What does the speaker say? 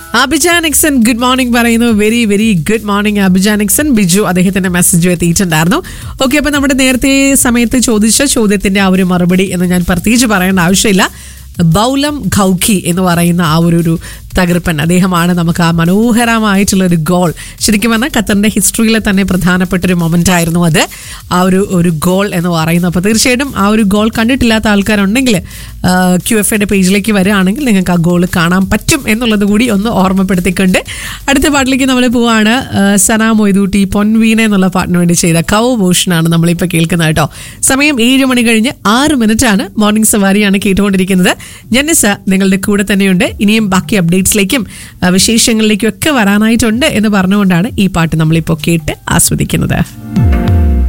അഭിജാനിക്സൺ good morning പറയുന്നു very very good morning അഭിജാനിക്സൺ ബിജു അദ്ദേഹത്തിന്റെ മെസ്സേജ് എത്തിയിട്ടുണ്ടായിരുന്നു ഓക്കെ അപ്പൊ നമ്മുടെ നേരത്തെ സമയത്ത് ചോദിച്ച ചോദ്യത്തിന്റെ ആ ഒരു മറുപടി എന്ന് ഞാൻ പ്രത്യേകിച്ച് പറയേണ്ട ആവശ്യമില്ല ബൗലം ഖൗഖി എന്ന് പറയുന്ന ആ ഒരു ഒരു തകർപ്പൻ അദ്ദേഹമാണ് നമുക്ക് ആ മനോഹരമായിട്ടുള്ള ഒരു ഗോൾ ശരിക്കും പറഞ്ഞാൽ ഖത്തറിന്റെ ഹിസ്റ്ററിയിലെ തന്നെ പ്രധാനപ്പെട്ട ഒരു മൊമെന്റ് ആയിരുന്നു അത് ആ ഒരു ഒരു ഗോൾ എന്ന് പറയുന്നത് അപ്പോൾ തീർച്ചയായിട്ടും ആ ഒരു ഗോൾ കണ്ടിട്ടില്ലാത്ത ആൾക്കാരുണ്ടെങ്കിൽ ക്യു എഫ് എയുടെ പേജിലേക്ക് വരികയാണെങ്കിൽ നിങ്ങൾക്ക് ആ ഗോൾ കാണാൻ പറ്റും എന്നുള്ളത് കൂടി ഒന്ന് ഓർമ്മപ്പെടുത്തിക്കൊണ്ട് അടുത്ത പാട്ടിലേക്ക് നമ്മൾ പോവാണ് ആ, സന മൊയ്തൂട്ടി പൊൻവീന എന്നുള്ള പാട്ടിന് വേണ്ടി ചെയ്ത കൗ ഭൂഷണാണ് നമ്മളിപ്പോൾ കേൾക്കുന്നത് കേട്ടോ സമയം ഏഴ് മണി കഴിഞ്ഞ് ആറ് മിനിറ്റ് ആണ് മോർണിംഗ് സവാരിയാണ് കേട്ടുകൊണ്ടിരിക്കുന്നത് ജനസ നിങ്ങളുടെ കൂടെ തന്നെയുണ്ട് ഇനിയും ബാക്കി അപ്ഡേറ്റ്സിലേക്കും ആ, വിശേഷങ്ങളിലേക്കും ഒക്കെ വരാനായിട്ടുണ്ട് എന്ന് പറഞ്ഞുകൊണ്ടാണ് ഈ പാട്ട് നമ്മളിപ്പോൾ കേട്ട് ആസ്വദിക്കുന്നത്